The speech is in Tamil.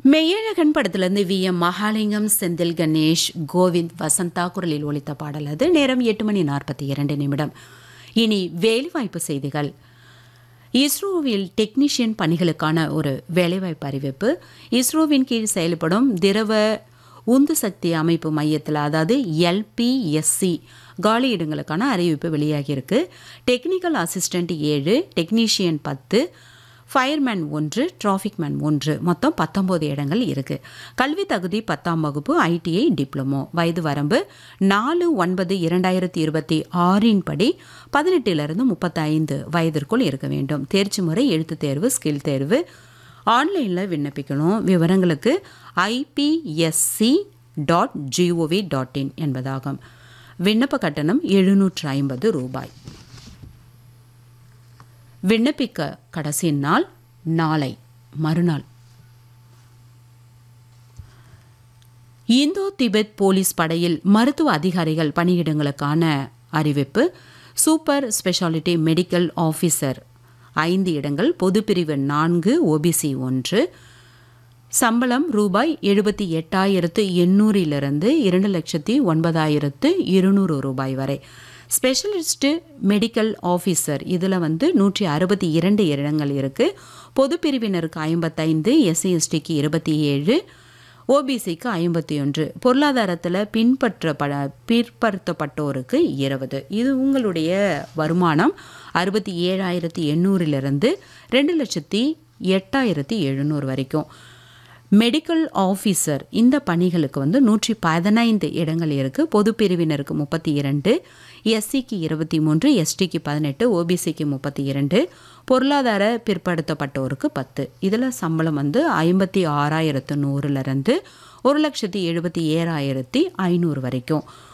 மெய்யழகன் படத்திலிருந்து வி எம் மகாலிங்கம் செந்தில் கணேஷ் கோவிந்த் வசந்தா குரலில் ஒலித்த பாடல் அது நேரம் எட்டு மணி நாற்பத்தி இரண்டு நிமிடம் இனி வேலைவாய்ப்பு செய்திகள் இஸ்ரோவில் டெக்னீஷியன் பணிகளுக்கான ஒரு வேலைவாய்ப்பு அறிவிப்பு இஸ்ரோவின் கீழ் செயல்படும் திரவ உந்து சக்தி அமைப்பு மையத்தில் அதாவது எல்பிஎஸ்சி காலி இடங்களுக்கான அறிவிப்பு வெளியாகியிருக்கு டெக்னிக்கல் அசிஸ்டண்ட் ஏழு டெக்னீஷியன் பத்து ஃபயர்மேன் ஒன்று டிராஃபிக் மேன் ஒன்று மொத்தம் பத்தொம்போது இடங்கள் இருக்குது கல்வி தகுதி பத்தாம் வகுப்பு ஐடிஐ டிப்ளமோ வயது வரம்பு நாலு ஒன்பது இரண்டாயிரத்தி இருபத்தி ஆறின் படி பதினெட்டிலிருந்து முப்பத்தைந்து வயதிற்குள் இருக்க வேண்டும் தேர்ச்சி முறை எழுத்து தேர்வு ஸ்கில் தேர்வு ஆன்லைனில் விண்ணப்பிக்கணும் விவரங்களுக்கு IPSC dot G O V dot in என்பதாகும் விண்ணப்ப கட்டணம் எழுநூற்று ஐம்பது ரூபாய் விண்ணப்பிக்க கடைசி நாள் நாளை மறுநாள் இந்தோ திபெத் போலீஸ் படையில் மருத்துவ அதிகாரிகள் பணியிடங்களுக்கான அறிவிப்பு சூப்பர் ஸ்பெஷாலிட்டி மெடிக்கல் ஆஃபீஸர் ஐந்து இடங்கள் பொதுப்பிரிவு நான்கு ஓபிசி ஒன்று சம்பளம் ரூபாய் எழுபத்தி எட்டாயிரத்து எண்ணூறிலிருந்து இரண்டு லட்சத்தி ஒன்பதாயிரத்து இருநூறு ரூபாய் வரை ஸ்பெஷலிஸ்ட்டு மெடிக்கல் ஆஃபீஸர் இதில் வந்து நூற்றி அறுபத்தி இரண்டு இடங்கள் இருக்குது பொது பிரிவினருக்கு ஐம்பத்தைந்து எஸ்சி எஸ்டிக்கு இருபத்தி ஏழு ஓபிசிக்கு ஐம்பத்தி ஒன்று பொருளாதாரத்தில் பின்பற்றப்பட பிற்படுத்தப்பட்டோருக்கு இருபது இது உங்களுடைய வருமானம் அறுபத்தி ஏழாயிரத்தி எண்ணூறிலிருந்து ரெண்டு லட்சத்தி எட்டாயிரத்தி எழுநூறு வரைக்கும் மெடிக்கல் ஆஃபீஸர் இந்த பணிகளுக்கு வந்து நூற்றி பதினைந்து இடங்கள் இருக்குது பொது பிரிவினருக்கு முப்பத்தி இரண்டு எஸ்சிக்கு இருபத்தி மூன்று எஸ்டிக்கு பதினெட்டு ஓபிசிக்கு முப்பத்தி இரண்டு பொருளாதார பிற்படுத்தப்பட்டோருக்கு பத்து இதில் சம்பளம் வந்து ஐம்பத்தி ஆறாயிரத்து நூறுலேருந்து ஒரு லட்சத்தி எழுபத்தி ஏழாயிரத்தி ஐநூறு வரைக்கும்